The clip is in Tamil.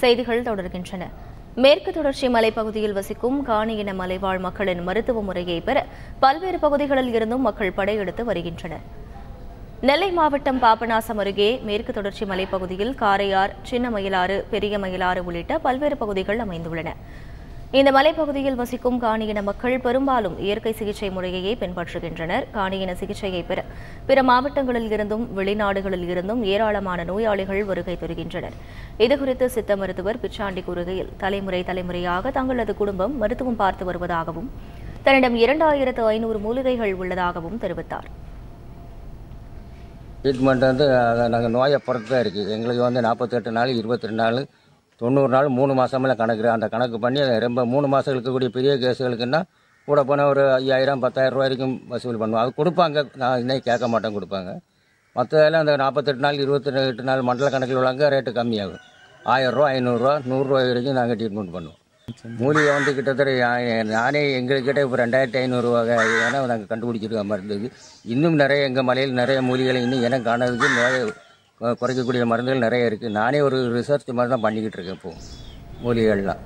செய்திகள் தொடர்கின்றன மேற்கு தொடர்ச்சி மலைப்பகுதியில் வசிக்கும் காணி இன மலைவாழ் மக்களின் மருத்துவ முறையை பெற பல்வேறு பகுதிகளில் இருந்தும் மக்கள் படையெடுத்து வருகின்றனர் நெல்லை மாவட்டம் பாபநாசம் அருகே மேற்கு தொடர்ச்சி மலைப்பகுதியில் காரையார் சின்ன மயிலாறு பெரிய மயிலாறு உள்ளிட்ட பல்வேறு பகுதிகள் அமைந்துள்ளன இந்த மலைப்பகுதியில் வசிக்கும் காணியின மக்கள் பெரும்பாலும் இயற்கை சிகிச்சை முறையையே பின்பற்றுகின்றனர் காணியின சிகிச்சையை பெற பிற மாவட்டங்களில் இருந்தும் வெளிநாடுகளில் இருந்தும் ஏராளமான நோயாளிகள் வருகை தருகின்றனர் இதுகுறித்து சித்த மருத்துவர் பிச்சாண்டி கூறுகையில் தலைமுறை தலைமுறையாக தங்களது குடும்பம் மருத்துவம் பார்த்து வருவதாகவும் தன்னிடம் இரண்டாயிரத்து ஐநூறு மூலிகைகள் உள்ளதாகவும் தெரிவித்தார் ட்ரீட்மெண்ட் வந்து நாங்கள் நோயை பொறுத்து தான் இருக்குது எங்களுக்கு வந்து நாற்பத்தெட்டு நாள் இருபத்தி ரெண்டு நாள் தொண்ணூறு நாள் மூணு மாதமெல்லாம் கணக்கு அந்த கணக்கு பண்ணி அதை ரொம்ப மூணு மாதம் இருக்கக்கூடிய பெரிய கேஸுகளுக்குன்னா கூட போனால் ஒரு ஐயாயிரம் பத்தாயிரம் ரூபா வரைக்கும் வசூல் பண்ணுவோம் அது கொடுப்பாங்க நான் இன்னும் கேட்க மாட்டேன் கொடுப்பாங்க மற்றதெல்லாம் அந்த நாற்பத்தெட்டு நாள் இருபத்தி எட்டு நாள் மண்டல கணக்கில் உள்ளவங்க ரேட்டு கம்மியாகும் ஆயிரரூவா ஐநூறுரூவா நூறுரூவா வரைக்கும் நாங்கள் ட்ரீட்மெண்ட் பண்ணுவோம் மூலிகை வந்து கிட்டத்தட்ட யா- நானே எங்கள்கிட்ட இப்போ ரெண்டாயிரத்தி ஐநூறுரூவா வேணா நாங்கள் கண்டுபிடிச்சிருக்க மாதிரி இருந்தது இன்னும் நிறைய எங்கள் மலையில் நிறைய மூலிகைகள் இன்னும் இனம் காணதுக்கு நோயை கு- குறைக்கக்கூடிய மருந்துகள் நிறைய இருக்குது நானே ஒரு ரிசர்ச் மாதிரி தான் பண்ணிக்கிட்டு இருக்கேன் இப்போது மூலிகைகள்லாம்